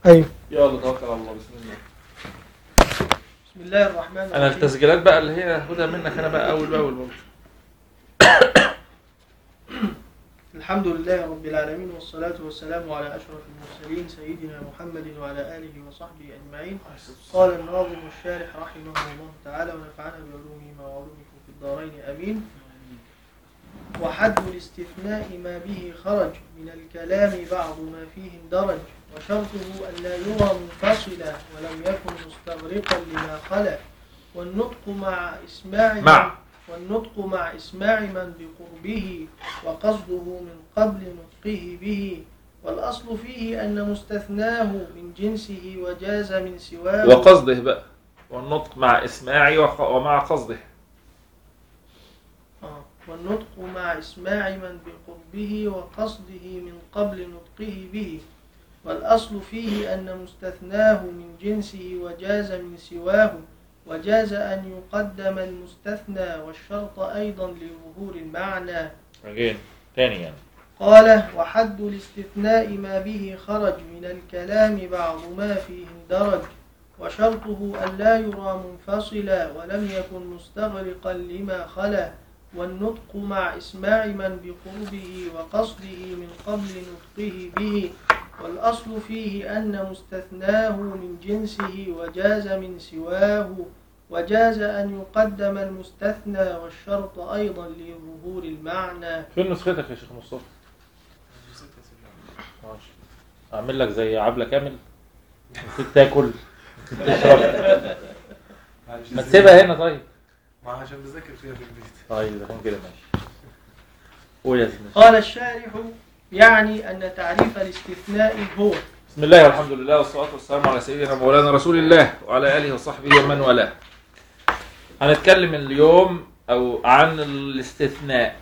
ايوه يلا توكل على الله بسم الله بسم الله الرحمن انا الرحيم التسجيلات بقى اللي هي هاخدها منك انا بقى اول باول برضه الحمد لله رب العالمين والصلاة والسلام على أشرف المرسلين سيدنا محمد وعلى آله وصحبه أجمعين قال الناظم الشارح رحمه الله تعالى ونفعنا بعلومه وعلومكم في الدارين أمين وحد الاستثناء ما به خرج من الكلام بعض ما فيه اندرج وشرطه أن لا يرى منفصلا ولم يكن مستغرقا لما خلا والنطق مع إسماع من- مع. والنطق مع إسماع من بقربه وقصده من قبل نطقه به والأصل فيه أن مستثناه من جنسه وجاز من سواه وقصده بقى والنطق مع اسماعي وق- ومع قصده آه. والنطق مع إسماع من بقربه وقصده من قبل نطقه به والأصل فيه أن مستثناه من جنسه وجاز من سواه وجاز أن يقدم المستثنى والشرط أيضا لظهور المعنى again تاني يعني قال وحد الاستثناء ما به خرج من الكلام بعض ما فيه اندرج وشرطه أن لا يرى منفصلا ولم يكن مستغرقا لما خلا والنطق مع إسماع من بقربه وقصده من قبل نطقه به والأصل فيه أن مستثناه من جنسه وجاز من سواه وجاز أن يقدم المستثنى والشرط أيضا لظهور المعنى فين نسختك يا شيخ مصطفى؟ ماشي اعمل لك زي عبله كامل نسيت تاكل نسيت تشرب ما تسيبها هنا طيب ما عشان بذاكر فيها في البيت طيب اذا كان كده ماشي قول يا سيدي قال الشارح يعني أن تعريف الاستثناء هو بسم الله والحمد لله والصلاة والسلام على سيدنا مولانا رسول الله وعلى آله وصحبه ومن والاه. هنتكلم اليوم أو عن الاستثناء.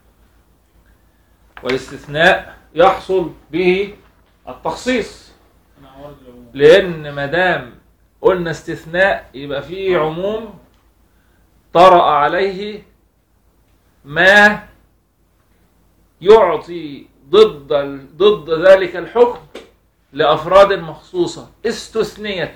والاستثناء يحصل به التخصيص. لأن ما دام قلنا استثناء يبقى فيه عموم طرأ عليه ما يعطي ضد ضد ذلك الحكم لأفراد مخصوصة استثنيت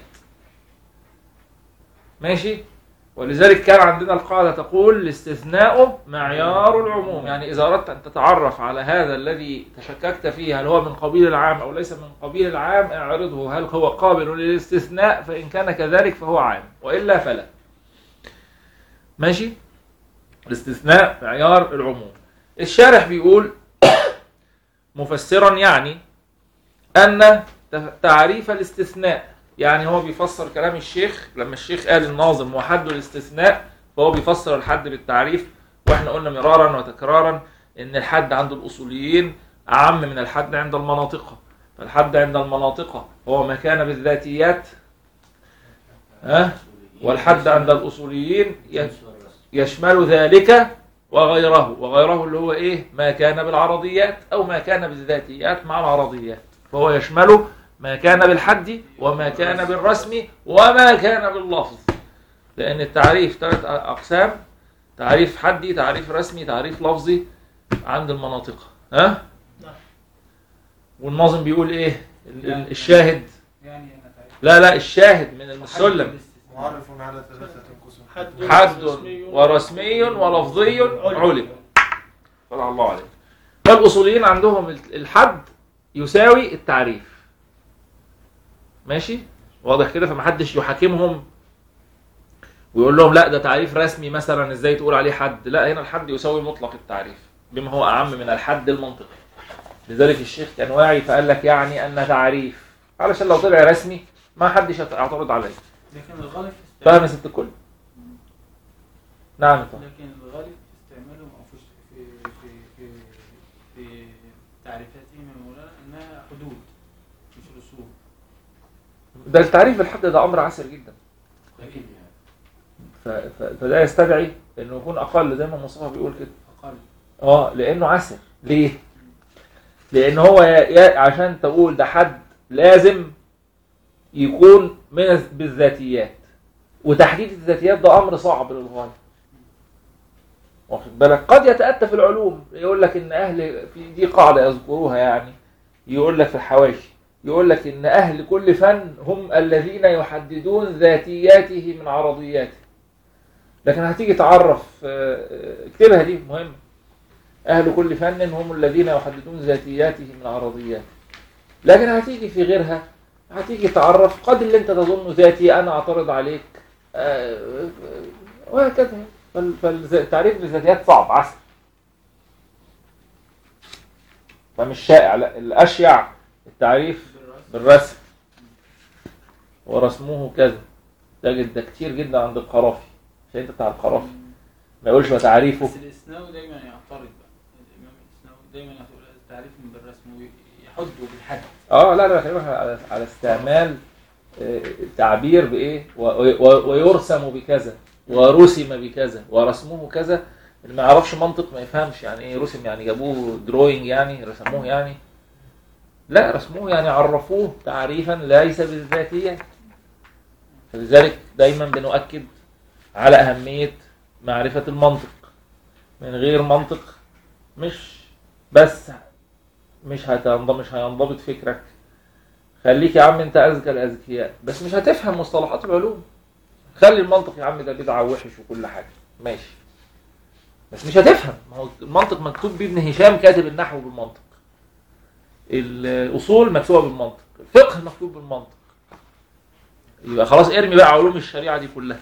ماشي ولذلك كان عندنا القاعدة تقول الاستثناء معيار العموم يعني إذا أردت أن تتعرف على هذا الذي تشككت فيه هل هو من قبيل العام أو ليس من قبيل العام اعرضه هل هو قابل للاستثناء فإن كان كذلك فهو عام وإلا فلا ماشي الاستثناء معيار العموم الشارح بيقول مفسرا يعني أن تعريف الاستثناء يعني هو بيفسر كلام الشيخ لما الشيخ قال الناظم وحد الاستثناء فهو بيفسر الحد بالتعريف واحنا قلنا مرارا وتكرارا ان الحد عند الاصوليين اعم من الحد عند المناطق فالحد عند المناطق هو ما كان بالذاتيات ها والحد عند الاصوليين ي- يشمل ذلك وغيره وغيره اللي هو ايه ما كان بالعرضيات او ما كان بالذاتيات مع العرضيات فهو يشمل ما كان بالحد وما كان بالرسم وما كان باللفظ لان التعريف ثلاث اقسام تعريف حدي تعريف رسمي تعريف لفظي عند المناطق ها نعم. والناظم بيقول ايه ال- ال- الشاهد يعني أنا تعرف لا لا الشاهد من السلم معرف على ثلاثة قسم حد حد رسمي ورسمي ولفظي علم صلى الله عليه فالأصوليين عندهم الحد يساوي التعريف ماشي واضح كده فمحدش يحاكمهم ويقول لهم لا ده تعريف رسمي مثلا ازاي تقول عليه حد لا هنا الحد يساوي مطلق التعريف بما هو اعم من الحد المنطقي لذلك الشيخ كان واعي فقال لك يعني ان تعريف علشان لو طلع رسمي ما حدش يعترض عليه لكن الغالب في فاهم استعماله يا ست الكل نعم طبعا لكن الغالب في استعماله ما فيش في في في في تعريفاتهم يا مولانا انها حدود مش رسوم ده التعريف بالحد ده امر عسر جدا غريب يعني ف... ف... فده يستدعي انه يكون اقل زي ما مصطفى بيقول كده اقل اه لانه عسر ليه لان هو يا... يا... عشان تقول ده حد لازم يكون من الز- بالذاتيات وتحديد الذاتيات ده امر صعب للغايه واخد بالك قد يتاتى في العلوم يقول لك ان اهل في دي قاعده يذكروها يعني يقول لك في الحواشي يقول لك ان اهل كل فن هم الذين يحددون ذاتياته من عرضياته لكن هتيجي تعرف آه، آه، اكتبها دي مهم اهل كل فن هم الذين يحددون ذاتياته من عرضياته لكن هتيجي في غيرها هتيجي تعرف قد اللي انت تظنه ذاتي انا اعترض عليك آه، آه، وهكذا فال- فالتعريف بالذاتيات صعب عسل فمش شائع لا الاشيع التعريف بالرسم ورسمه كذا تجد ده كتير جدا عند القرافي عشان انت بتاع القرافي ما يقولش وتعريفه بس الاسناوي دايما يعترض بقى الامام الاسناوي دايما يقول التعريف بالرسم ويحده بالحد اه لا لا بكلمك على على استعمال آه، التعبير بايه و- و- ويرسم بكذا ورسم بكذا ورسمه كذا اللي ما يعرفش منطق ما يفهمش يعني ايه رسم يعني جابوه دروينج يعني رسموه يعني لا رسموه يعني عرفوه تعريفا ليس بالذاتية فلذلك دايما بنؤكد على أهمية معرفة المنطق من غير منطق مش بس مش هتنضبط مش هينضبط فكرك خليك يا عم انت اذكى الاذكياء بس مش هتفهم مصطلحات العلوم خلي المنطق يا عم ده بدعه وحش وكل حاجه ماشي بس مش هتفهم ما هو المنطق مكتوب بيه ابن هشام كاتب النحو بالمنطق الاصول مكتوبه بالمنطق الفقه مكتوب بالمنطق يبقى خلاص ارمي بقى علوم الشريعه دي كلها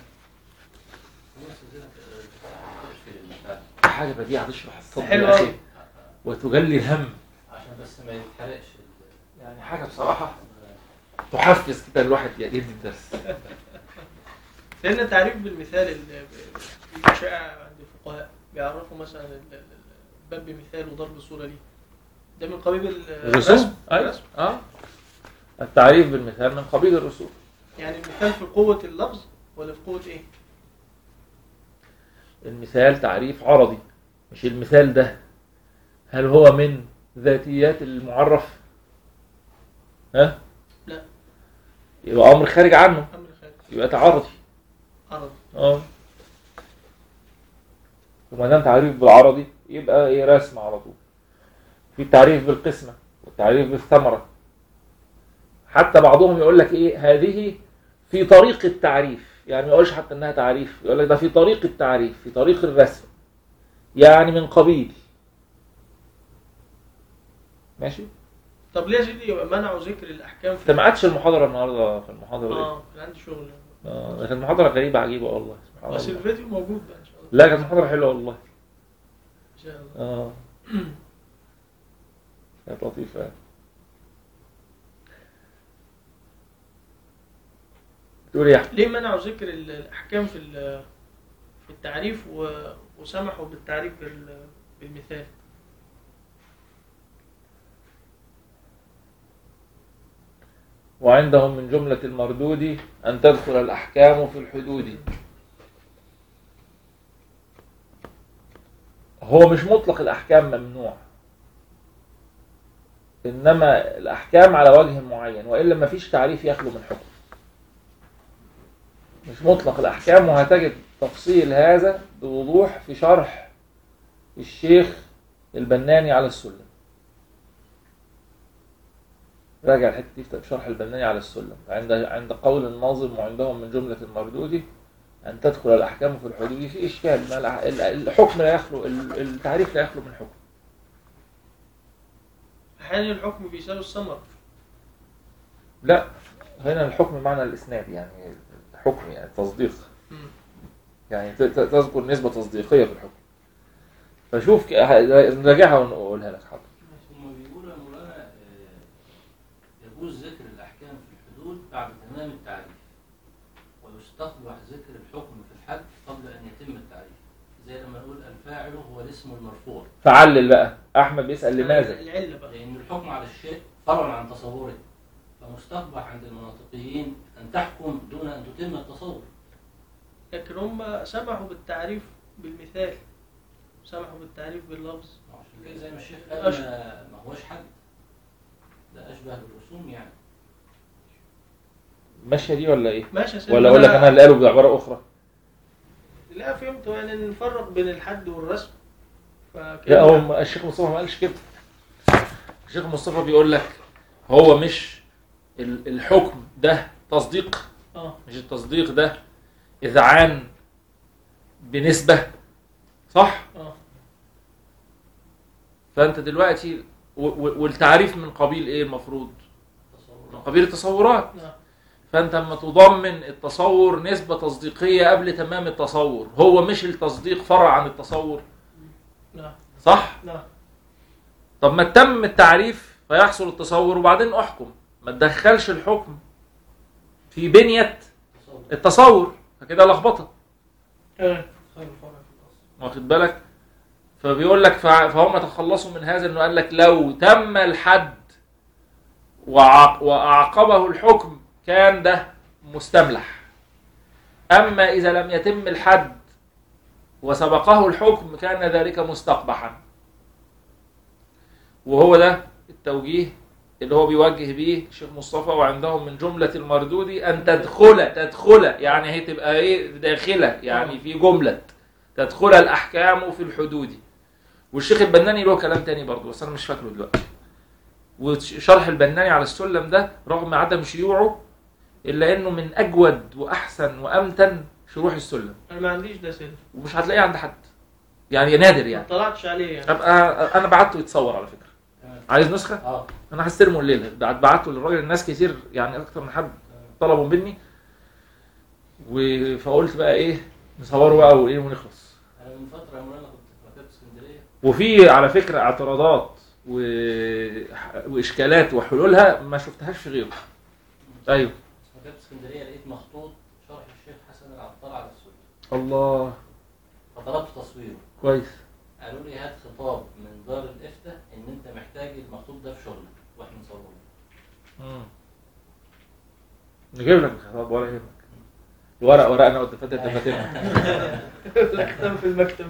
حاجه بديعه تشرح الصدر حلوة يا اخي أوي. وتجلي الهم عشان بس ما يتحرقش يعني حاجه بصراحه تحفز كده الواحد يدي الدرس لأن تعريف بالمثال اللي ب- شائع عند الفقهاء بيعرفوا مثلا ال- ال- الباب بمثال وضرب صورة ليه ده من قبيل ال- الرسوم ايوه الرسم. اه التعريف بالمثال من قبيل الرسوم يعني المثال في قوة اللفظ ولا في قوة إيه؟ المثال تعريف عرضي مش المثال ده هل هو من ذاتيات المعرف ها لا. يبقى امر خارج عنه أمر خارج يبقى تعرضي عرض اه وما دام تعريف بالعرضي يبقى ايه رسم على طول في التعريف بالقسمه والتعريف بالثمره حتى بعضهم يقول لك ايه هذه في طريق التعريف يعني ما يقولش حتى انها تعريف يقول لك ده في طريق التعريف في طريق الرسم يعني من قبيل ماشي طب ليه يا سيدي يبقى منعوا ذكر الأحكام انت ما قعدتش المحاضره النهارده في المحاضره دي اه كان عندي شغل اه ده كانت محاضره غريبه عجيبه والله سبحان بس الله الفيديو موجود بقى إن شاء الله لا كانت محاضره حلوه والله إن شاء الله اه كانت لطيفة يعني. تقول ايه يا أحمد؟ ليه منعوا ذكر ال- الأحكام في ال- في التعريف و- وسمحوا بالتعريف بال- بالمثال؟ وعندهم من جملة المردود أن تدخل الأحكام في الحدود هو مش مطلق الأحكام ممنوع إنما الأحكام على وجه معين وإلا ما فيش تعريف يخلو من حكم مش مطلق الأحكام وهتجد تفصيل هذا بوضوح في شرح الشيخ البناني على السلم راجع الحته دي في شرح البناني على السلم عند عند قول الناظم وعندهم من جمله المردود ان تدخل الاحكام في الحدود في اشكال ما الع- ال- الحكم لا يخلو ال- التعريف لا يخلو من حكم أحيانا الحكم بيساوي الثمرة لا هنا الحكم معنى الاسناد يعني حكم يعني تصديق مم. يعني ت- ت- تذكر نسبه تصديقيه في الحكم فشوف ك- ه- نراجعها ونقولها لك حاضر هم بيقولوا يا مولانا آه، يجوز ذكر الأحكام في الحدود بعد تمام التعريف ويستقبح ذكر الحكم في الحد قبل أن يتم التعريف زي لما نقول الفاعل هو الاسم المرفوع فعلل بقى احمد بيسال لماذا العلة بقى لأن الحكم على الشيء فرع عن تصوره فمستقبح عند المناطقيين أن تحكم دون أن تتم التصور لكن هم سمحوا بالتعريف بالمثال سمحوا بالتعريف باللفظ عشان كده زي ما الشيخ قال أشبه. ما ما هوش حد ده أشبه بالرسوم يعني ماشيه دي ولا ايه ماشي يا سيدي ولا اقول لك انا اللي قاله بعباره اخرى لا فهمت يعني نفرق بين الحد والرسم فكده لا هو الشيخ مصطفى ما قالش كده الشيخ مصطفى بيقول لك هو مش ال- الحكم ده تصديق اه مش التصديق ده إذعان بنسبة صح؟ اه فأنت دلوقتي و- و- والتعريف من قبيل إيه المفروض؟ من قبيل التصورات نعم فأنت لما تضمن التصور نسبة تصديقية قبل تمام التصور هو مش التصديق فرع عن التصور نعم صح؟ نعم طب ما تم التعريف فيحصل التصور وبعدين احكم ما تدخلش الحكم في بنية تصور. التصور فكده لخبطه آه. خير الفرع في الأصل واخد بالك فبيقول لك فع- فهم تخلصوا من هذا انه قال لك لو تم الحد وع- واعقبه الحكم كان ده مستملح اما اذا لم يتم الحد وسبقه الحكم كان ذلك مستقبحا وهو ده التوجيه اللي هو بيوجه بيه الشيخ مصطفى وعندهم من جملة المردود أن تدخل تدخل يعني هي تبقى إيه داخلة يعني في جملة تدخل الأحكام في الحدود والشيخ البناني له كلام تاني برضه بس أنا مش فاكره دلوقتي وشرح البناني على السلم ده رغم عدم شيوعه إلا إنه من أجود وأحسن وأمتن شروح السلم انا ما عنديش ده سلم ومش هتلاقيه عند حد يعني نادر ما يعني اطلعتش عليه يعني ابقى انا بعته يتصور على فكره تمام. عايز نسخه اه انا هستلمه الليله بعد بعته للراجل الناس كتير يعني اكتر من حد طلبوا مني و- فقلت بقى ايه نصوره بقى وايه ونخلص انا من فتره يا مولانا كنت في مكتبه اسكندريه وفي على فكره اعتراضات و... واشكالات وحلولها ما شفتهاش في غيره ايوه في مكتبه اسكندريه لقيت مخطوط شرح الشيخ حسن العطار على السنه الله فطلبت تصويره كويس قالوا لي هات خطاب من دار الافتاء ان انت محتاج المخطوط ده في شغلك واحنا نصوره مم. نجيب لك الخطاب ولا يهمك ورق ورقنا والدفاتر دفاترنا الاقدام في المكتب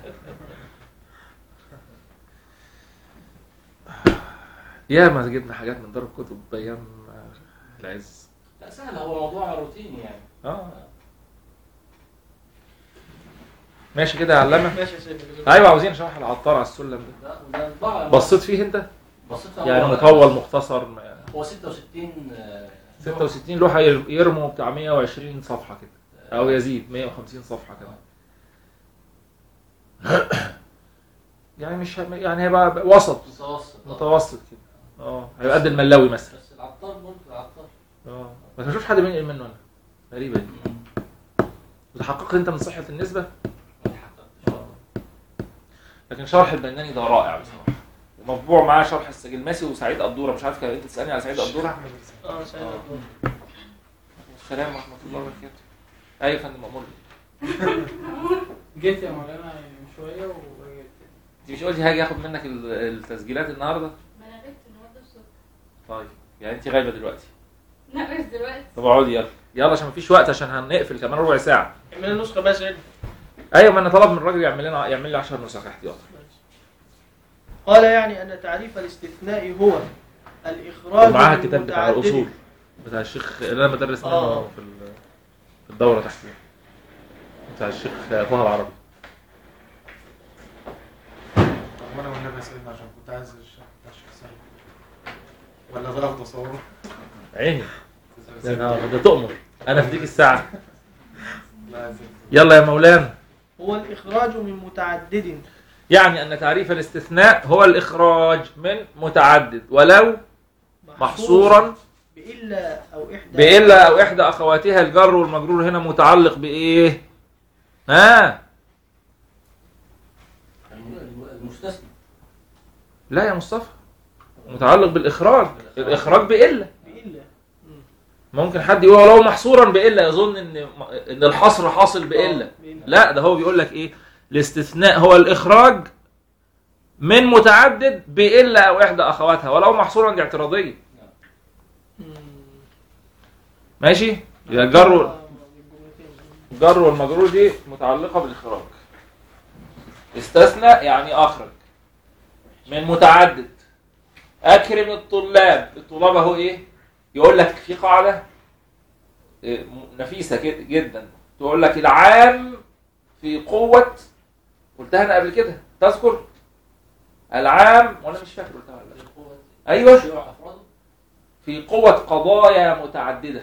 يا ما جبنا حاجات من دار الكتب ايام العز لا سهل هو موضوع روتيني يعني اه ماشي كده يا علامه ماشي يا سيدي ايوه عاوزين شرح العطار على السلم ده ده ده طبعا بصيت فيه انت بصيت يعني هو- مطول مختصر ما- هو 66 آه، 66 لوحه ير- يرموا بتاع 120 صفحه كده او يزيد 150 صفحه كمان يعني مش ه- يعني هيبقى وسط متوسط آه. متوسط كده اه هيبقى قد الملاوي مثلا بس العطار برضه العطار اه بس ما بشوفش حد بينقل منه انا غريبه دي وتحققت انت من صحه النسبه ما حققتش. لكن شرح البناني ده رائع بصراحه ومطبوع معاه شرح السجلماسي وسعيد قدوره مش عارف كان انت تسالني على سعيد قدوره أحمد الإنسان. اه سيدي آه. السلام ورحمه الله وبركاته ايوه يا فندم مأمور جيت يا مولانا من شويه ورجعت انت مش قلتي هاجي اخد منك ال- التسجيلات النهارده ما انا غبت النهارده الصبح طيب يعني انت غايبه دلوقتي لا مش دلوقتي طب اقعدي يلا يلا عشان مفيش وقت عشان هنقفل كمان ربع ساعه اعمل لنا نسخه بقى يا سيدي ايوه ما انا طلب من الراجل يعمل لنا يعمل لي 10 نسخ احتياطي قال يعني ان تعريف الاستثناء هو الاخراج ومعاها من الكتاب بتاع متعدد- الاصول بتاع الشيخ اللي انا بدرس منه آه. في ال- في الدوره تحتيه بتاع الشيخ طه العربي طب وانا والنبي سيدنا عشان كنت عايز الشرح بتاع الشيخ سعيد ولا ده اخده اصوره عيني ده أنا- ده تؤمر انا في ديك الساعه لا يا سيدي يلا يا مولانا هو الاخراج من متعدد يعني ان تعريف الاستثناء هو الاخراج من متعدد ولو محصورا بإلا أو إحدى بإلا أو إحدى أخواتها الجر والمجرور هنا متعلق بإيه؟ ها؟ الم- المستثنى لا يا مصطفى متعلق بالإخراج الإخراج بإلا بإلا ممكن حد يقول ولو محصورا بإلا يظن إن إن الحصر حاصل بإلا آه، بإلا لا ده هو بيقول لك إيه؟ الاستثناء هو الإخراج من متعدد بإلا أو إحدى أخواتها ولو محصورا دي اعتراضية مم. ماشي؟ يبقى الجر وال- آه، الجملتين. الجر والمجرور دي متعلقة بالإخراج استثنى يعني أخرج من متعدد أكرم الطلاب الطلاب أهو إيه يقول لك في قاعدة إيه، م- نفيسة كده جدا تقول لك العام في قوة قلتها أنا قبل كده تذكر العام وأنا مش فاكر قلتها ولا لا في قوة أيوه شيوع أفراده في قوة قضايا متعددة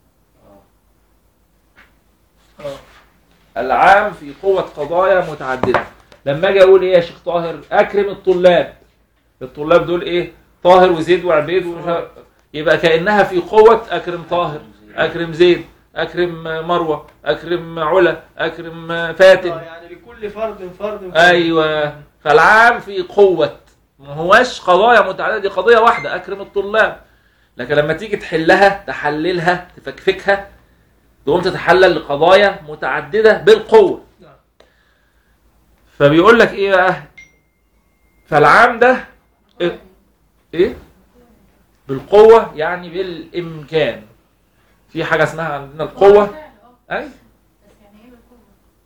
العام في قوة قضايا متعددة لما اجي اقول ايه يا شيخ طاهر اكرم الطلاب الطلاب دول ايه طاهر وزيد وعبيد ومش عارف- يبقى كانها في قوة اكرم طاهر اكرم زيد اكرم مروة اكرم علا اكرم فاتن آه، يعني لكل فرد فرد فرد. ايوه فالعام في قوة ما هواش قضايا متعددة دي قضية واحدة اكرم الطلاب لكن لما تيجي تحلها تحللها تفكفكها تقوم تتحلل لقضايا متعددة بالقوة نعم. فبيقول لك ايه بقى فالعام ده إيه؟ ايه بالقوة يعني بالامكان في حاجة اسمها عندنا القوة اي بس يعني ايه بالقوة؟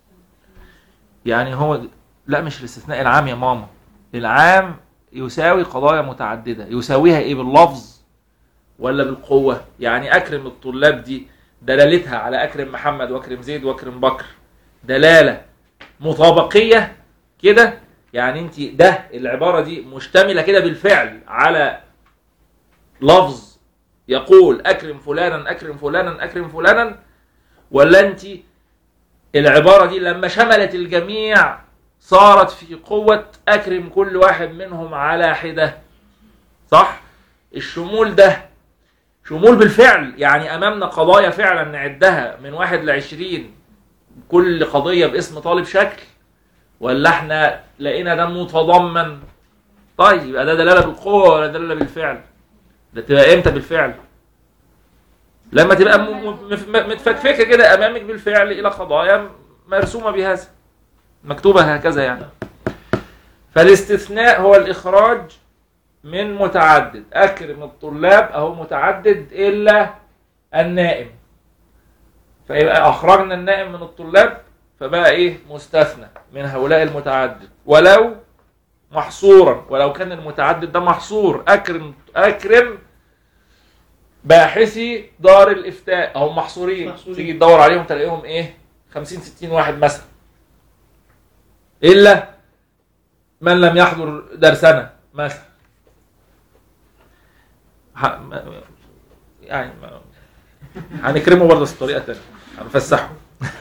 يعني هو لا مش الاستثناء العام يا ماما العام يساوي قضايا متعددة يساويها ايه باللفظ ولا بالقوة يعني اكرم الطلاب دي دلالتها على اكرم محمد واكرم زيد واكرم بكر دلالة مطابقية كده يعني انت ده العبارة دي مشتملة كده بالفعل على لفظ يقول اكرم فلانا اكرم فلانا اكرم فلانا ولا انت العبارة دي لما شملت الجميع صارت في قوة أكرم كل واحد منهم على حدة صح؟ الشمول ده شمول بالفعل يعني أمامنا قضايا فعلا نعدها من واحد لعشرين كل قضية باسم طالب شكل ولا احنا لقينا ده متضمن طيب يبقى ده دلالة بالقوة ولا دلالة بالفعل ده تبقى امتى بالفعل لما تبقى م- م- م- متفكفكه كده امامك بالفعل الى قضايا مرسومه بهذا مكتوبه هكذا يعني فالاستثناء هو الاخراج من متعدد اكرم الطلاب اهو متعدد الا النائم فيبقى اخرجنا النائم من الطلاب فبقى ايه مستثنى من هؤلاء المتعدد ولو محصورا ولو كان المتعدد ده محصور اكرم اكرم باحثي دار الافتاء هم محصورين محصورين. تيجي تدور عليهم تلاقيهم ايه 50 60 واحد مثلا الا من لم يحضر درسنا مثلا ح- ما- يعني ما- هنكرمه برضه بس بطريقه ثانيه هنفسحه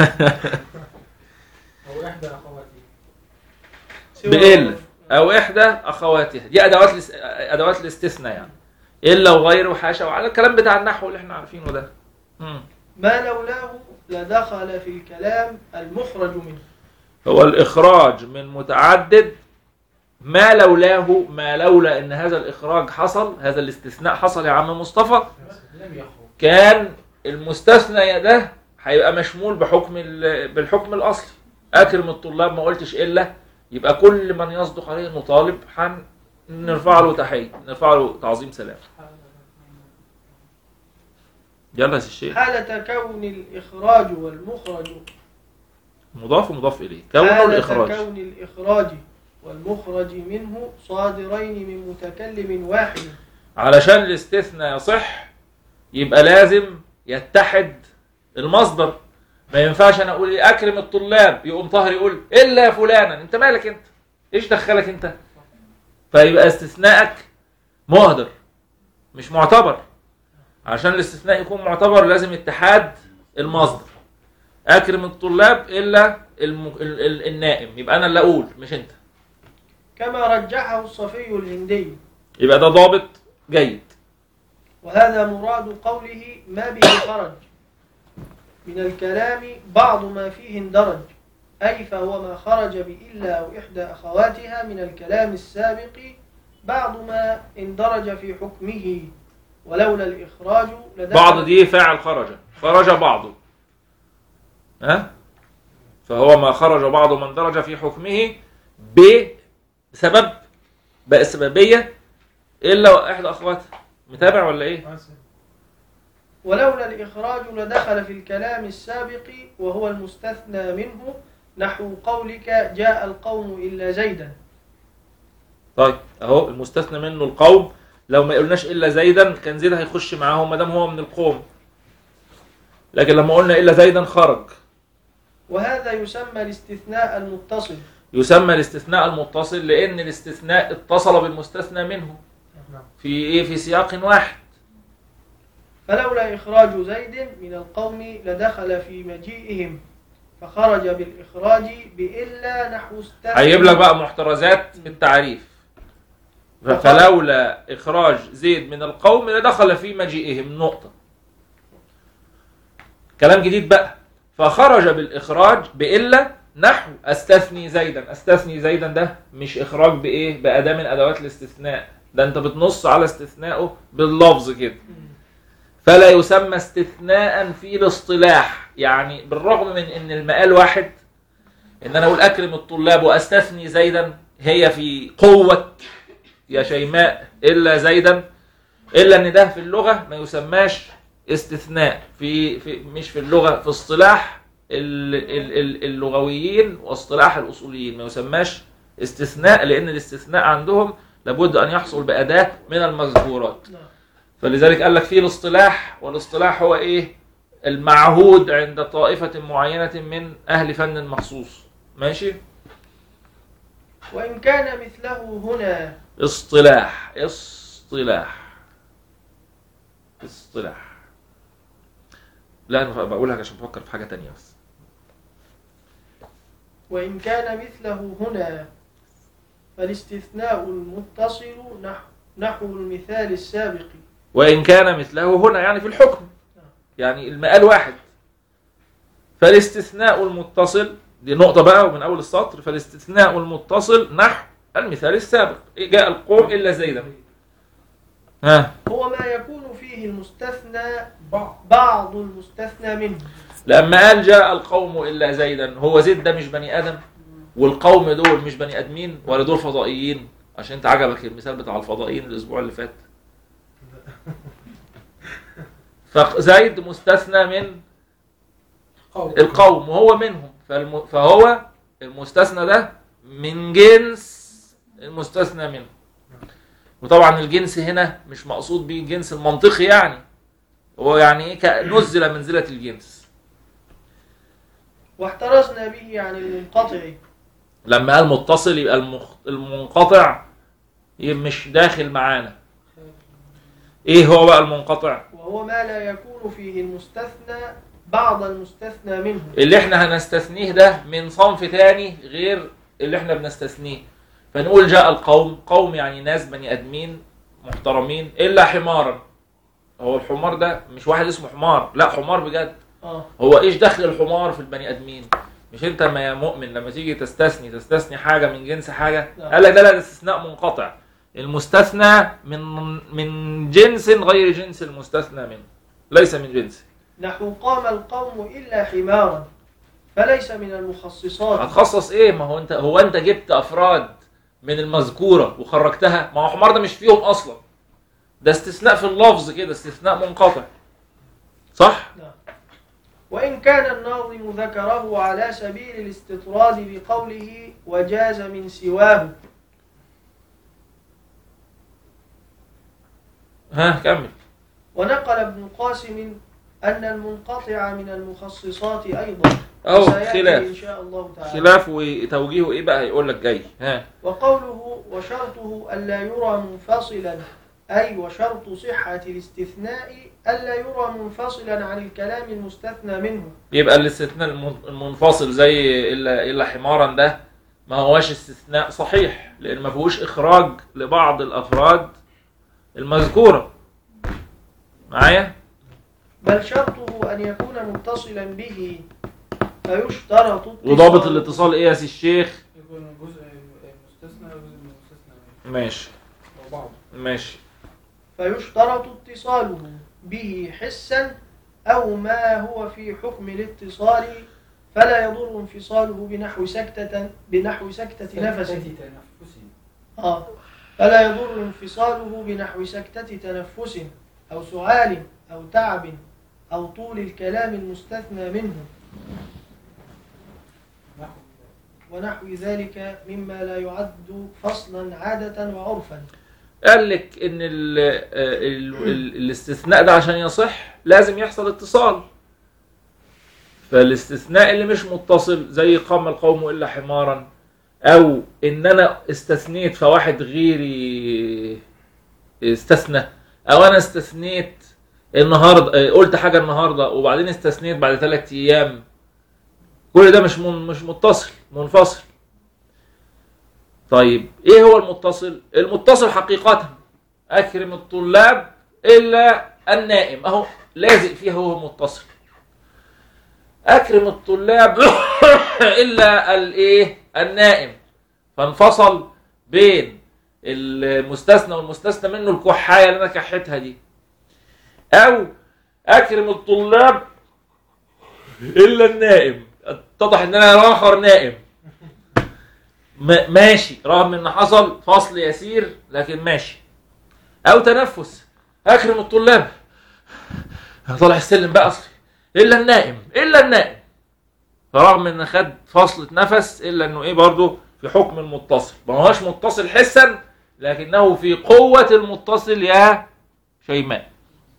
او احدى اخواتي سوى- بإلا او احدى اخواتها دي ادوات الاس- ادوات الاستثناء يعني الا وغير وحاشا وعلى الكلام بتاع النحو اللي احنا عارفينه ده مم. ما لولاه لدخل في الكلام المخرج منه هو الإخراج من متعدد ما لولاه ما لولا إن هذا الإخراج حصل هذا الاستثناء حصل يا عم مصطفى لم يخرج كان المستثنى ده هيبقى مشمول بحكم ال- بالحكم الأصلي أكرم الطلاب ما قلتش إلا يبقى كل من يصدق عليه إنه طالب حن نرفع له تحية نرفع له تعظيم سلام يلا يا سي الشيخ حالة كون الإخراج والمخرج مضاف ومضاف إليه كونه حالة الإخراج كون الإخراج والمخرج منه صادرين من متكلم واحد علشان الاستثناء يصح يبقى لازم يتحد المصدر ما ينفعش انا اقول إيه اكرم الطلاب يقوم طاهر يقول الا فلانا انت مالك انت ايش دخلك انت فيبقى استثناءك مهدر مش معتبر عشان الاستثناء يكون معتبر لازم اتحاد المصدر اكرم الطلاب الا الم... ال... ال... النائم يبقى انا اللي اقول مش انت كما رجحه الصفي الهندي يبقى ده ضابط جيد وهذا مراد قوله ما به خرج من الكلام بعض ما فيه اندرج أي فهو ما خرج بإلا وإحدى أخواتها من الكلام السابق بعض ما اندرج في حكمه ولولا الإخراج لدخل بعض دي فاعل خرج خرج بعضه ها فهو ما خرج بعض من درج في حكمه بسبب بقى السببية إلا إحدى أخواتها متابع ولا إيه؟ ولولا الإخراج لدخل في الكلام السابق وهو المستثنى منه نحو قولك جاء القوم إلا زيدا طيب أهو المستثنى منه القوم لو ما قلناش إلا زيدا كان زيد هيخش معاهم ما دام هو من القوم لكن لما قلنا إلا زيدا خرج وهذا يسمى الاستثناء المتصل يسمى الاستثناء المتصل لأن الاستثناء اتصل بالمستثنى منه نعم في ايه في سياق واحد فلولا إخراج زيد من القوم لدخل في مجيئهم فخرج بالإخراج بإلا نحو استثنى هيجيب لك بقى محترزات في التعريف ف- فلولا إخراج زيد من القوم لدخل في مجيئهم نقطة كلام جديد بقى فخرج بالإخراج بإلا نحو أستثني زيدا أستثني زيدا ده مش إخراج بإيه بأداة من أدوات الاستثناء ده أنت بتنص على استثنائه باللفظ كده فلا يسمى استثناء في الاصطلاح يعني بالرغم من ان المقال واحد ان انا اقول اكرم الطلاب واستثني زيدا هي في قوة يا شيماء الا زيدا الا ان ده في اللغة ما يسماش استثناء في, في مش في اللغة في اصطلاح ال- ال- ال- اللغويين واصطلاح الاصوليين ما يسماش استثناء لان الاستثناء عندهم لابد ان يحصل باداة من المذكورات نعم. فلذلك قال لك في الاصطلاح والاصطلاح هو ايه المعهود عند طائفة معينة من أهل فن مخصوص ماشي وإن كان مثله هنا اصطلاح اصطلاح اصطلاح لا انا بقولها عشان بفكر في حاجة تانية بس وإن كان مثله هنا فالاستثناء المتصل نحو, نحو المثال السابق وإن كان مثله هنا يعني في الحكم يعني المقال واحد فالاستثناء المتصل دي نقطة بقى ومن أول السطر فالاستثناء المتصل نحو المثال السابق جاء القوم إلا زيدا ها هو ما يكون فيه المستثنى بعض بعض المستثنى منه لما قال جاء القوم إلا زيدا هو زيد ده مش بني آدم والقوم دول مش بني آدمين ولا دول فضائيين عشان انت عجبك المثال بتاع الفضائيين الأسبوع اللي فات فزيد مستثنى من قول القوم وهو منهم فالم... فهو المستثنى ده من جنس المستثنى منه وطبعا الجنس هنا مش مقصود بيه الجنس المنطقي يعني هو يعني ايه ك- نزل منزلة الجنس واحترزنا به عن المنقطع لما قال متصل يبقى المخ... المنقطع يبقى مش داخل معانا ايه هو بقى المنقطع وهو ما لا يكون فيه المستثنى بعض المستثنى منه اللي احنا هنستثنيه ده من صنف تاني غير اللي احنا بنستثنيه فنقول جاء القوم قوم يعني ناس بني ادمين محترمين الا حمارا هو الحمار ده مش واحد اسمه حمار لا حمار بجد اه هو ايش دخل الحمار في البني ادمين مش انت ما يا مؤمن لما تيجي تستثني تستثني حاجه من جنس حاجه نعم. قال لك ده لا ده استثناء منقطع المستثنى من من جنس غير جنس المستثنى منه ليس من جنسه نحو قام القوم إلا حمارا فليس من المخصصات هتخصص ايه ما هو انت هو انت جبت افراد من المذكوره وخرجتها ما هو حمار ده مش فيهم اصلا ده استثناء في اللفظ كده استثناء منقطع صح وإن كان الناظم ذكره على سبيل الاستطراد بقوله وجاز من سواه ها كمل ونقل ابن قاسم أن المنقطع من المخصصات أيضا اهو وسيأتي إن خلاف شاء الله تعالى خلاف وتوجيهه ايه بقى هيقول لك جاي ها وقوله وشرطه ألا يرى منفصلا أي وشرط صحة الاستثناء ألا يرى منفصلا عن الكلام المستثنى منه يبقى الاستثناء الم- المنفصل زي الا الا حمارا ده ما هوش استثناء صحيح لان ما فيهوش اخراج لبعض الافراد المذكوره معايا بل شرطه أن يكون متصلا به فيشترط اتصال- وضابط الاتصال ايه يا سي الشيخ يكون جزء مستثنى وجزء من المستثنى منه. ماشي وبعض ماشي فيشترط اتصاله به حسا أو ما هو في حكم الاتصال فلا يضر انفصاله بنحو سكتة بنحو سكتة نفس تنفسي آه فلا يضر انفصاله بنحو سكتة تنفس أو سعال أو تعب أو طول الكلام المستثنى منه نحو ونحو ذلك مما لا يعد فصلا عادة وعرفا قال لك ان ال ال ال الاستثناء ده عشان يصح لازم يحصل اتصال فالاستثناء اللي مش متصل زي قام القوم الا حمارا او ان انا استثنيت فواحد غيري استثنى او انا استثنيت النهارده آه، قلت حاجه النهارده وبعدين استثنيت بعد ثلاث ايام كل ده مش من مش متصل منفصل طيب ايه هو المتصل المتصل حقيقه اكرم الطلاب الا النائم اهو لازق فيها هو متصل اكرم الطلاب الا الايه النائم فانفصل بين المستثنى والمستثنى منه الكحايه اللي انا كحيتها دي او اكرم الطلاب الا النائم اتضح ان انا اخر نائم م- ماشي رغم ان حصل فصل يسير لكن ماشي او تنفس اكرم الطلاب طالع السلم بقى اصلي الا النائم الا النائم فرغم ان خد فصلة نفس الا انه ايه برضه في حكم المتصل ما هوش متصل حسا لكنه في قوة المتصل يا شيماء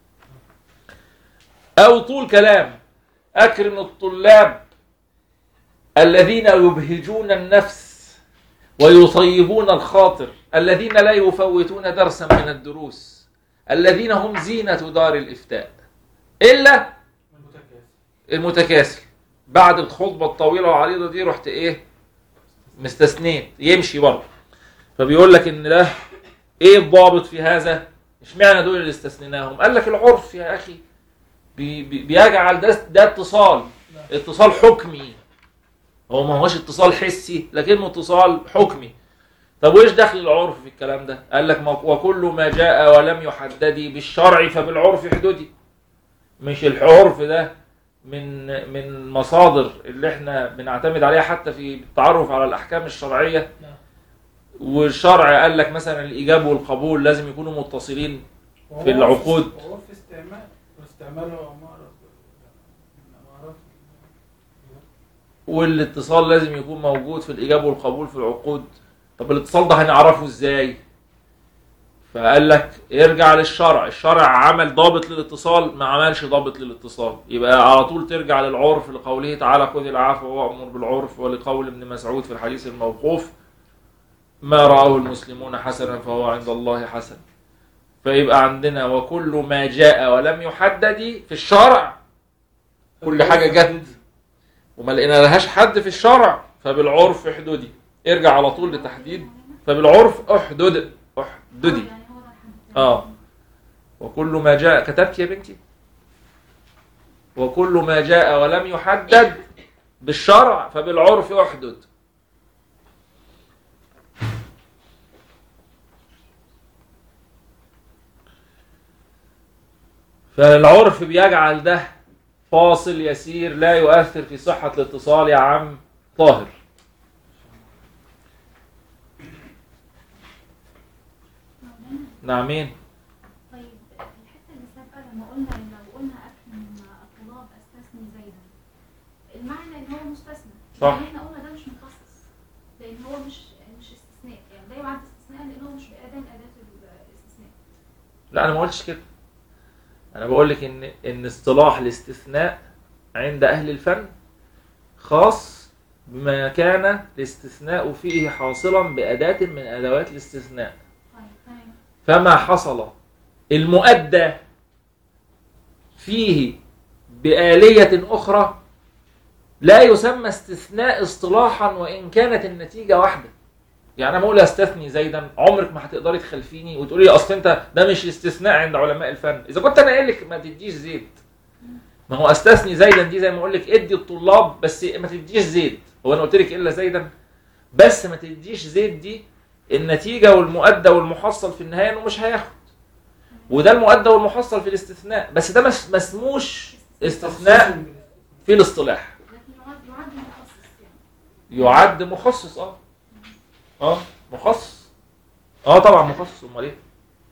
او طول كلام اكرم الطلاب الذين يبهجون النفس ويطيبون الخاطر الذين لا يفوتون درسا من الدروس الذين هم زينة دار الإفتاء إلا المتكاسل المتكاسل بعد الخطبة الطويلة والعريضة دي رحت إيه مستثنين يمشي برضه فبيقول لك إن ده إيه الضابط في هذا اشمعنى دول اللي استثنيناهم قال لك العرف يا أخي بي بي بيجعل ده ده اتصال اتصال حكمي هو ما هوش اتصال حسي لكنه اتصال حكمي طب وايش دخل العرف في الكلام ده قال لك ما- وكل ما جاء ولم يحدد بالشرع فبالعرف حدودي مش العرف ده من من مصادر اللي احنا بنعتمد عليها حتى في التعرف على الاحكام الشرعيه نعم. والشرع قال لك مثلا الايجاب والقبول لازم يكونوا متصلين في العقود. وهو في استعمال واستعماله أمارة أمارات والاتصال لازم يكون موجود في الايجاب والقبول في العقود طب الاتصال ده هنعرفه ازاي فقال لك ارجع للشرع الشرع عمل ضابط للاتصال ما عملش ضابط للاتصال يبقى على طول ترجع للعرف لقوله تعالى خذ العفو وامر بالعرف ولقول ابن مسعود في الحديث الموقوف ما رآه المسلمون حسنا فهو عند الله حسن فيبقى عندنا وكل ما جاء ولم يحدد في الشرع كل حاجة جت وما لقينا لهاش حد في الشرع فبالعرف احددي ارجع على طول لتحديد فبالعرف احدد احددي يعني هو ده الحد. اه وكل ما جاء كتبت يا بنتي وكل ما جاء ولم يحدد بالشرع فبالعرف احدد فالعرف بيجعل ده فاصل يسير لا يؤثر في صحة الاتصال يا عم طاهر مولانا، نعمين طيب الحته اللي سابقه لما قلنا لو قلنا اكرم الطلاب استثني زيدا المعنى ان هو مستثنى صح. يعني احنا قلنا ده مش مخصص لان هو مش مش استثناء يعني ده يعد استثناء لان هو مش باداه من اداه الاستثناء لا انا ما قلتش كده انا بقول لك ان ان اصطلاح الاستثناء عند اهل الفن خاص بما كان الاستثناء فيه حاصلا بأداة من أدوات الاستثناء طيب تمام فما حصل المؤدى فيه بآلية أخرى لا يسمى استثناء اصطلاحا وإن كانت النتيجة واحدة يعني أنا بقول استثني زيدا عمرك ما هتقدري تخلفيني وتقولي لي أصل أنت ده مش استثناء عند علماء الفن إذا كنت أنا قايل لك ما تديش زيت ما هو استثني زيدا دي زي ما أقول لك ادي الطلاب بس ما تديش زيت هو أنا قلت لك إلا زيدا بس ما تديش زيت دي النتيجة والمؤدى والمحصل في النهاية إنه مش هياخد وده المؤدى والمحصل في الاستثناء بس ده مس- مسموش استثناء في الاصطلاح لكن يعد يعد مخصص يعني يعد مخصص اه اه مخصص اه طبعا مخصص امال ايه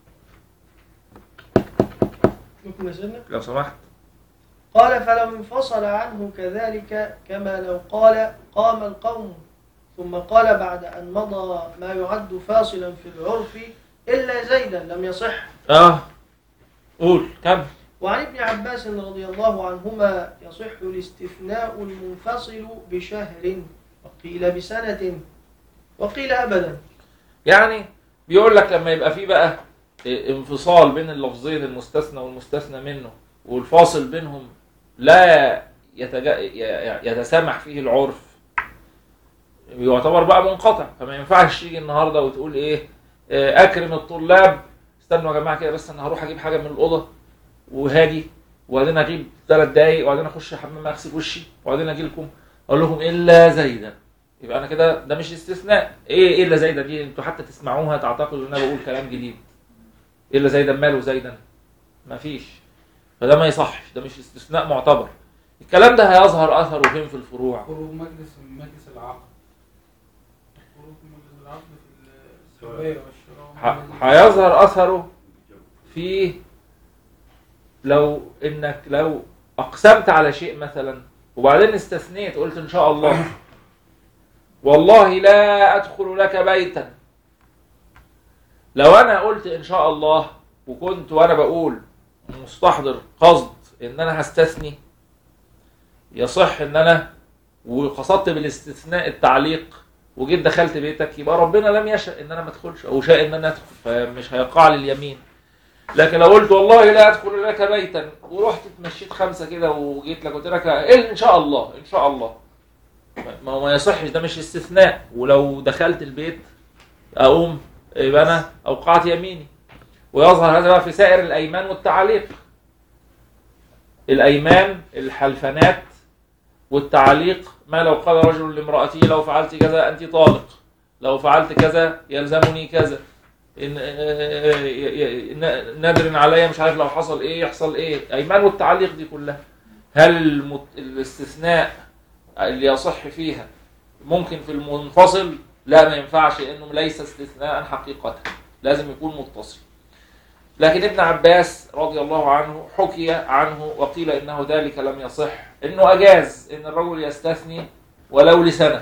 ممكن أسألنا؟ لو سمحت قال فلو انفصل عنه كذلك كما لو قال قام القوم ثم قال بعد أن مضى ما يعد فاصلا في العرف إلا زيدا لم يصح اه قول كم وعن ابن عباس رضي الله عنهما يصح الاستثناء المنفصل بشهر وقيل بسنة وقيل أبدا يعني بيقول لك لما يبقى فيه بقى انفصال بين اللفظين المستثنى والمستثنى منه والفاصل بينهم لا يتجا... ي- يتسامح فيه العرف يعتبر بقى منقطع فما ينفعش تيجي النهارده وتقول ايه آه، اكرم الطلاب استنوا يا جماعه كده بس انا هروح اجيب حاجه من الاوضه وهاجي وبعدين اغيب ثلاث دقايق وبعدين اخش الحمام اغسل وشي وبعدين اجي لكم اقول لكم الا زيدا يبقى انا كده ده مش استثناء ايه الا زيدا دي انتوا حتى تسمعوها تعتقدوا ان انا بقول كلام جديد الا زيدا ماله زيدا مفيش فده ما يصحش ده مش استثناء معتبر الكلام ده هيظهر اثره فين في الفروع خروج مجلس مجلس العقد خروج مجلس العقد في البيع والشراء ح- هيظهر اثره في لو انك لو اقسمت على شيء مثلا وبعدين استثنيت قلت ان شاء الله والله لا ادخل لك بيتا لو انا قلت ان شاء الله وكنت وانا بقول مستحضر قصد ان انا هستثني يصح ان انا وقصدت بالاستثناء التعليق وجيت دخلت بيتك يبقى ربنا لم يشاء ان انا ما ادخلش او شاء ان انا ادخل فمش هيقع لي اليمين لكن لو قلت والله لا ادخل لك بيتا ورحت اتمشيت خمسه كده وجيت لك قلت لك إيه ان شاء الله ان شاء الله ما هو ما يصحش ده مش استثناء ولو دخلت البيت اقوم يبقى انا اوقعت يميني ويظهر هذا بقى في سائر الايمان والتعاليق الايمان الحلفانات والتعليق ما لو قال رجل لامرأتي لو فعلت كذا أنت طالق لو فعلت كذا يلزمني كذا إن نادر عليا مش عارف لو حصل ايه يحصل ايه ايمان والتعليق دي كلها هل المت... الاستثناء اللي يصح فيها ممكن في المنفصل لا ما ينفعش لانه ليس استثناء حقيقة لازم يكون متصل لكن ابن عباس رضي الله عنه حكي عنه وقيل انه ذلك لم يصح انه اجاز ان الرجل يستثني ولو لسنه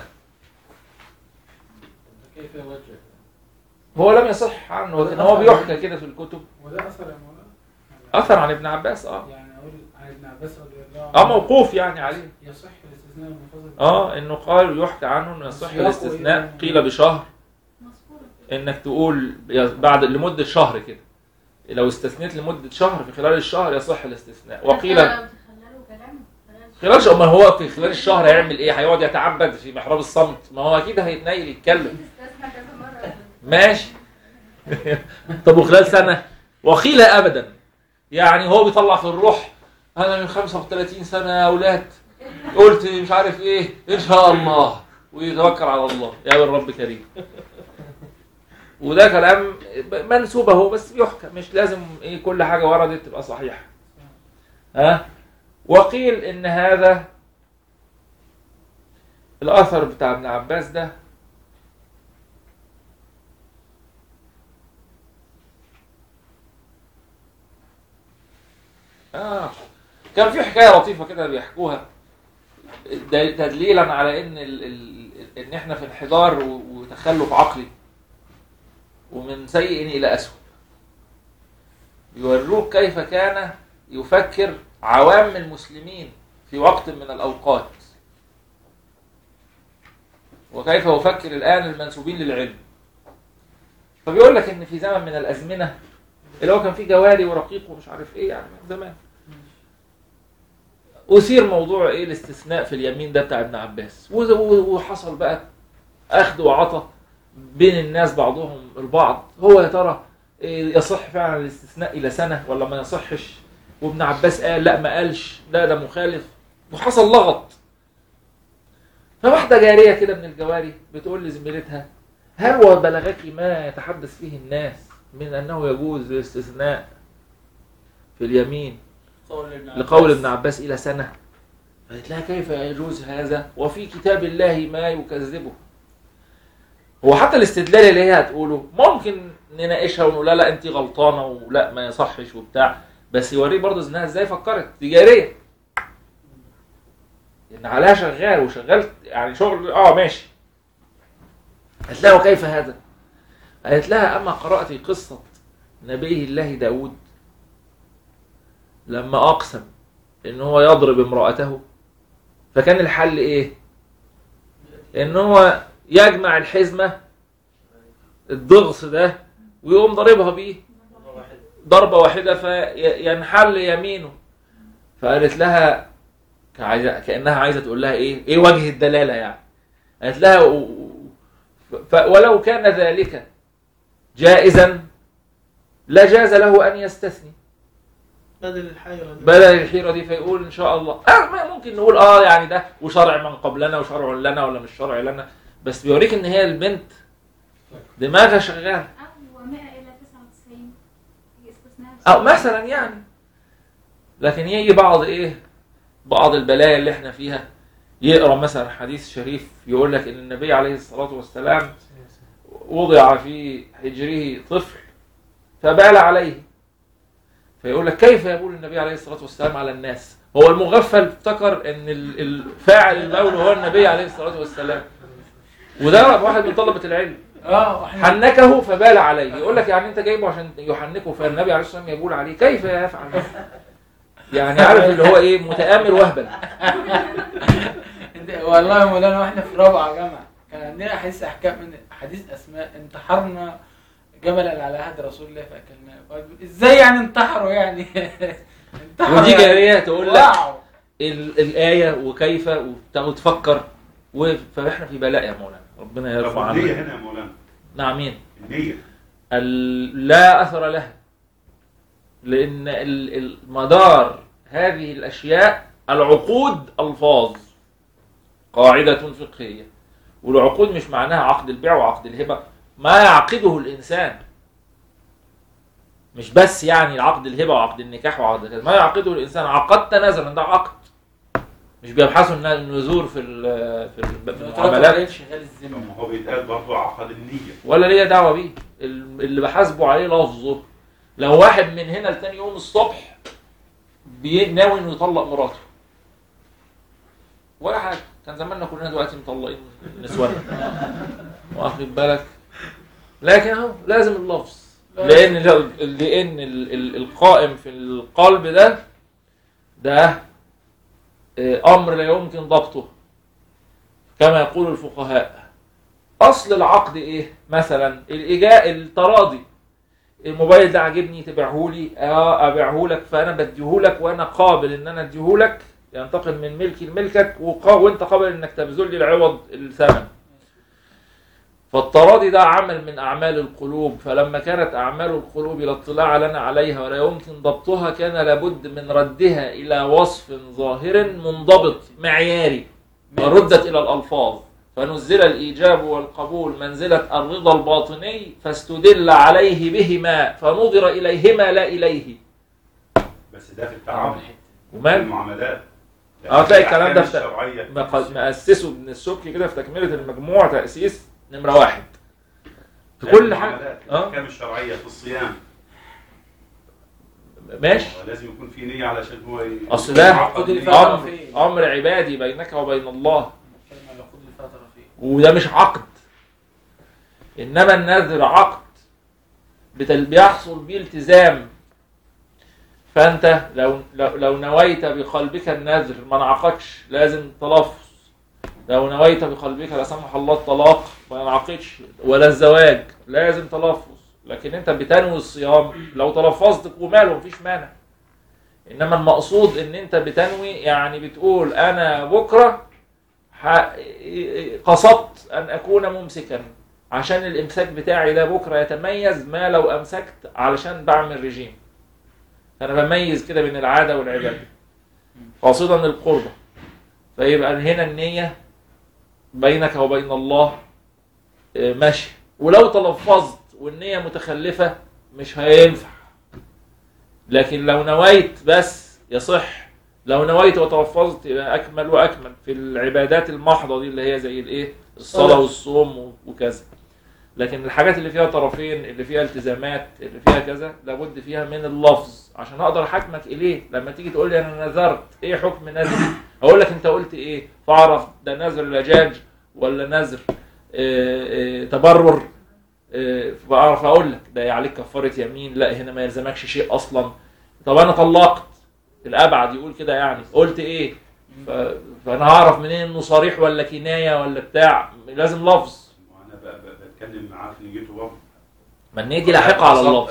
كيف يوجه هو لم يصح عنه لكن هو بيحكى كده في الكتب وده اثر يا مولانا اثر عن ابن عباس اه يعني اقول عن ابن عباس رضي الله عنه اه موقوف يعني عليه يصح الاستثناء المنفصل اه انه قال يحكى عنه انه يصح الاستثناء قيل بشهر مذكورة انك تقول بعد لمده شهر كده لو استثنيت لمده شهر في خلال الشهر يصح الاستثناء وقيل لو تخللوا كلام خلال شهر ما هو في خلال الشهر هيعمل ايه هيقعد يتعبد في محراب الصمت ما هو اكيد هيتنيل يتكلم استثنى كذا مرة ماشي طب وخلال سنة وقيل أبدا يعني هو بيطلع في الروح أنا من 35 سنة يا أولاد قلت مش عارف إيه إن شاء الله ويتوكل على الله يا من رب كريم وده كلام منسوب اهو بس بيحكى مش لازم ايه كل حاجه وردت تبقى صحيحه ها وقيل ان هذا الاثر بتاع ابن عباس ده آه. كان في حكايه لطيفه كده بيحكوها د- تدليلا على ان ال... ال... ان احنا في انحدار و- وتخلف عقلي ومن سيء الى اسوء يوروك كيف كان يفكر عوام المسلمين في وقت من الاوقات وكيف يفكر الان المنسوبين للعلم فبيقول لك ان في زمن من الازمنه اللي هو كان فيه جواري ورقيق ومش عارف ايه يعني من زمان أثير موضوع ايه الاستثناء في اليمين ده بتاع ابن عباس وز- و- وحصل بقى اخذ وعطى بين الناس بعضهم البعض هو يا ترى إيه يصح فعلا الاستثناء الى سنه ولا ما يصحش وابن عباس قال لا ما قالش لا ده مخالف وحصل لغط فواحده جاريه كده من الجواري بتقول لزميلتها هل وبلغك ما يتحدث فيه الناس من انه يجوز الاستثناء في اليمين قول ابن لقول عباس. ابن عباس إلى سنة قالت لها كيف يجوز هذا وفي كتاب الله ما يكذبه هو حتى الاستدلال اللي هي هتقوله ممكن نناقشها ونقول لا لا انت غلطانه ولا ما يصحش وبتاع بس يوريه برضه انها ازاي فكرت دي جاريه ان عليها شغال وشغال يعني شغل اه ماشي قالت لها وكيف هذا؟ قالت لها اما قرات قصه نبي الله داود لما اقسم ان هو يضرب امرأته فكان الحل ايه ان هو يجمع الحزمة الضغط ده ويقوم ضاربها بيه ضربة واحدة فينحل يمينه فقالت لها كعايزة كأنها عايزة تقول لها إيه إيه وجه الدلالة يعني قالت لها و- ف- ولو كان ذلك جائزا لجاز له أن يستثني بدل الحيرة دي. بدل الحيرة دي فيقول إن شاء الله آه ما ممكن نقول آه يعني ده وشرع من قبلنا وشرع لنا ولا مش شرع لنا بس بيوريك إن هي البنت دماغها شغالة أو 100 إلى 99 استثناء أو مثلا يعني لكن يجي بعض إيه بعض البلايا اللي إحنا فيها يقرأ مثلا حديث شريف يقول لك إن النبي عليه الصلاة والسلام وضع في حجره طفل فبال عليه فيقول لك كيف يقول النبي عليه الصلاة والسلام على الناس هو المغفل افتكر ان ال- الفاعل المولى هو النبي عليه الصلاة والسلام وده واحد من طلبة العلم اه احنا حنكه فبال عليه يقول لك يعني انت جايبه عشان يحنكه فالنبي عليه الصلاة والسلام يقول عليه كيف يفعل يعني عارف اللي هو ايه متآمر وهبل انت- والله يا مولانا واحنا في رابعه جامعه كان عندنا حديث احكام من حديث اسماء انتحرنا جملا على عهد رسول الله فاكلناه قال ازاي يعني انتحروا يعني انتحروا ودي يعني. جارية تقول لك واو. ال- الآية وكيف وت- وتفكر و- فاحنا في بلاء يا مولانا ربنا طب يرفع النية عنا هنا يا مولانا نعم مين النية ال- لا أثر لها لأن ال- ال- مدار هذه الأشياء العقود ألفاظ قاعدة فقهية والعقود مش معناها عقد البيع وعقد الهبة ما يعقده الإنسان مش بس يعني عقد الهبة وعقد النكاح وعقد كذا ما يعقده الإنسان عقدت نذرا ده عقد مش بيبحثوا الن- النذور في ال- في ال- في المعاملات شغال الزمن طب ما هو بيتقال برضه عقد النية ولا ليا دعوه بيه ال- اللي بحاسبه عليه لفظه لو واحد من هنا لتاني يوم الصبح بي- ناوي انه يطلق مراته ولا حاجه كان زماننا كلنا دلوقتي مطلقين نسواننا واخد بالك لكن اهو لازم اللفظ لان ال- لان ال- ال- القائم في القلب ده ده آه، امر لا يمكن ضبطه كما يقول الفقهاء اصل العقد ايه مثلا الايجاء التراضي الموبايل ده عاجبني تبيعه لي اه ابيعه لك فانا بديه لك وانا قابل ان انا اديه لك ينتقل من ملكي لملكك وقا- وانت قابل انك تبذل لي العوض الثمن فالتراضي ده عمل من اعمال القلوب فلما كانت اعمال القلوب لا اطلاع لنا عليها ولا يمكن ضبطها كان لابد من ردها الى وصف ظاهر منضبط معياري وردت الى الالفاظ فنزل الإيجاب والقبول منزلة الرضا الباطني فاستدل عليه بهما فنظر إليهما لا إليه بس ده في التعامل في ومال المعاملات اه تلاقي الكلام ده الأحكام في- الشرعية مق- مؤسسه ابن السبكي كده في تكملة المجموع تأسيس نمرة واحد في كل حاجة المعاملات، اه الأحكام الشرعية في الصيام ماشي هو لازم يكون في نية علشان هو ي- أصل ده يعقد خد نية. أمر أمر عبادي بينك وبين الله كلمة لخوض الفترة فيه وده مش عقد انما النذر عقد بتل- بيحصل بيه التزام فانت لو لو, لو نويت بقلبك النذر ما انعقدش لازم تلفظ لو نويت بقلبك لا سمح الله الطلاق ما ينعقدش ولا الزواج لازم تلفظ لكن انت بتنوي الصيام لو تلفظت وماله مفيش مانع انما المقصود ان انت بتنوي يعني بتقول انا بكره ح- قصدت ان اكون ممسكا عشان الامساك بتاعي ده بكره يتميز ما لو امسكت علشان بعمل رجيم فانا بميز كده بين العاده والعباده قاصدا القربه فيبقى هنا النيه بينك وبين الله آه، ماشي ولو تلفظت والنيه متخلفه مش هينفع لكن لو نويت بس يصح لو نويت وتلفظت يبقى اكمل واكمل في العبادات المحضه دي اللي هي زي الايه الصلاه والصوم وكذا لكن الحاجات اللي فيها طرفين اللي فيها التزامات اللي فيها كذا لابد فيها من اللفظ عشان اقدر احاكمك اليه لما تيجي تقول لي انا نذرت ايه حكم نذري اقول لك انت قلت ايه فاعرف ده نذر لجاج ولا نذر آه، آه، تبرر آه، فاعرف اقول لك ده عليك كفاره يمين لا هنا ما يلزمكش شيء اصلا طب انا طلقت الابعد يقول كده يعني قلت ايه ف... فانا هعرف منين انه صريح ولا كنايه ولا بتاع لازم لفظ وانا ب- ب- بتكلم معاه في نيته برضه ما النية دي لاحقه على قصدت اللفظ أنت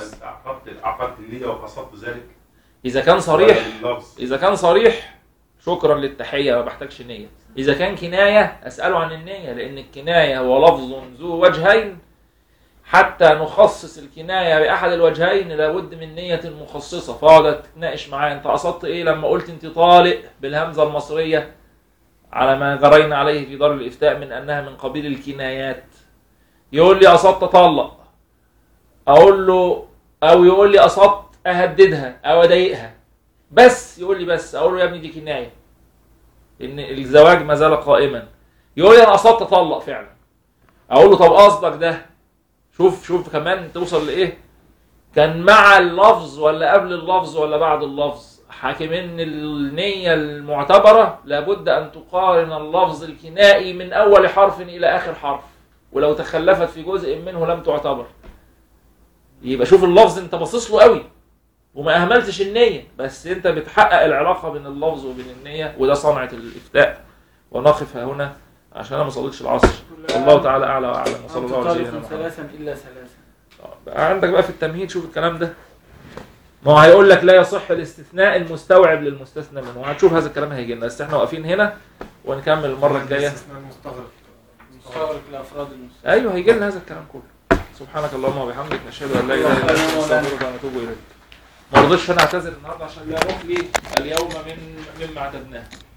عقدت عقدت النية وقصدت ذلك اذا كان صريح اللفظ اذا كان صريح شكرا للتحيه ما بحتاجش نيه اذا كان كنايه اساله عن النيه لان الكنايه هو لفظ ذو وجهين حتى نخصص الكنايه باحد الوجهين لابد من نيه مخصصه فاقعد تتناقش معاه انت قصدت ايه لما قلت انت طالق بالهمزه المصريه على ما جرينا عليه في دار الافتاء من انها من قبيل الكنايات يقول لي قصدت اطلق اقول له او يقول لي قصدت اهددها او اضايقها بس يقول لي بس اقول له يا ابني دي كنايه ان الزواج ما زال قائما يقول لي انا قصدت اطلق فعلا اقول له طب قصدك ده شوف شوف كمان توصل لايه كان مع اللفظ ولا قبل اللفظ ولا بعد اللفظ حاكم ان النيه المعتبره لابد ان تقارن اللفظ الكنائي من اول حرف الى اخر حرف ولو تخلفت في جزء منه لم تعتبر يبقى شوف اللفظ انت باصص له قوي وما اهملتش النيه بس انت بتحقق العلاقه بين اللفظ وبين النيه وده صنعه الافتاء ونقف ها هنا عشان انا ما صليتش العصر والله تعالى اعلى واعلم وصلى الله على سيدنا طالق محمد ثلاثا الا ثلاثا بقى عندك بقى في التمهيد شوف الكلام ده ما هو هيقول لك لا يصح الاستثناء المستوعب للمستثنى منه وهتشوف هذا الكلام هيجي لنا بس احنا واقفين هنا ونكمل المره الجايه الاستثناء المستغرق مستغرق لافراد المسلمين ايوه هيجي لنا هذا الكلام كله سبحانك اللهم وبحمدك نشهد ان لا اله الا انت نستغفرك ونتوب اليك ما رضيتش انا اعتذر النهارده عشان لا نخلي اليوم من مما اعتدناه